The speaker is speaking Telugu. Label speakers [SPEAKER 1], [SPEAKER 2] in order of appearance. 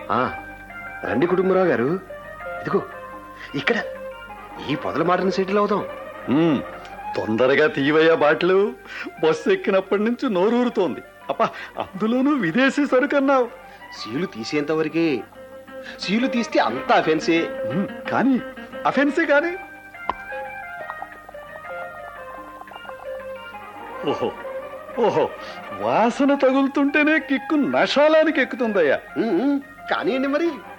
[SPEAKER 1] ఆ, రండి కుటుంబరావు గారు ఇదిగో ఇక్కడ ఈ పొదల మాటను సెటిల్ అవుదాం
[SPEAKER 2] ఉమ్, తొందరగా తీవయ్యా బాటలు బస్సు ఎక్కినప్పటి నుంచి నోరూరుతోంది అప్ప అందులోనూ విదేశీ సరుకన్నావు
[SPEAKER 1] సీలు తీసేంత వరకే సీలు తీస్తే అంతా ఫెన్సే
[SPEAKER 2] ఉమ్, కానీ అఫెన్సే కానీ ఓహో ఓహో వాసన తగులుతుంటేనే కిక్కు నషాలానికి ఎక్కుతుందయ్యా
[SPEAKER 1] ఉమ్, ఉమ్, కానివ్వండి మరి